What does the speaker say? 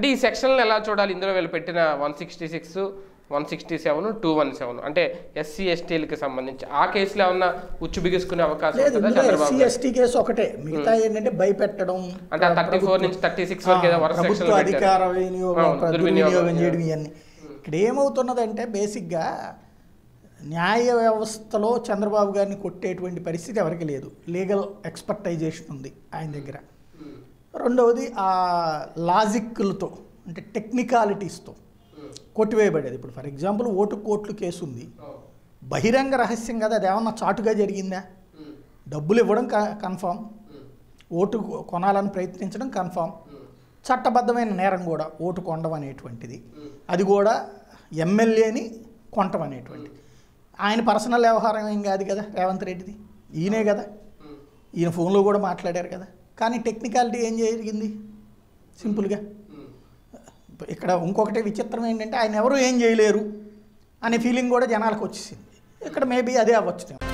అంటే ఈ సెక్షన్లు ఎలా చూడాలి ఇందులో వీళ్ళు పెట్టిన one sixty six one sixty seven two one seven అంటే ఎస్సీ ఎస్టీలకి సంబంధించి ఆ కేసులో ఏమన్నా ఉచ్చు బిగుసుకునే అవకాశం లేదు ఉంటుందా ఇందులో చంద్రబాబు ఎస్సీ ఎస్టీ కేసు ఒకటే మిగతా ఏంటంటే భయపెట్టడం అంటే ఆ థర్టీ ఫోర్ నుంచి థర్టీ సిక్స్ వరకు ఏదో వరుస ప్రభుత్వ సెక్షన్లు పెట్టారు. అధికార వినియోగం అవును, ప్ర- దుర్వినియోగం, దుర్వినియోగం చేయడం ఇవన్నీ ఇక్కడ ఏమవుతున్నదంటే బేసిక్గా న్యాయ వ్యవస్థలో చంద్రబాబు గారిని కొట్టేటువంటి పరిస్థితి ఎవరికి లేదు లీగల్ ఎక్స్పర్టైజేషన్ ఉంది ఆయన దగ్గర రెండవది ఆ లాజిక్లతో అంటే టెక్నికాలిటీస్తో కొట్టివేయబడేది ఇప్పుడు ఫర్ ఎగ్జాంపుల్ ఓటు కోట్లు కేసు ఉంది బహిరంగ రహస్యం కదా అది ఏమన్నా చాటుగా జరిగిందా డబ్బులు ఇవ్వడం కన్ఫామ్ ఓటు కొనాలని ప్రయత్నించడం కన్ఫామ్ చట్టబద్ధమైన నేరం కూడా ఓటు కొనడం అనేటువంటిది అది కూడా ఎమ్మెల్యేని కొనటం అనేటువంటిది ఆయన పర్సనల్ వ్యవహారం ఏం కాదు కదా రేవంత్ రెడ్డిది ఈయనే కదా ఈయన ఫోన్లో కూడా మాట్లాడారు కదా కానీ టెక్నికాలిటీ ఏం జరిగింది సింపుల్గా ఇక్కడ ఇంకొకటి విచిత్రం ఏంటంటే ఆయన ఎవరు ఏం చేయలేరు అనే ఫీలింగ్ కూడా జనాలకు వచ్చేసింది ఇక్కడ మేబీ అదే అవ్వచ్చు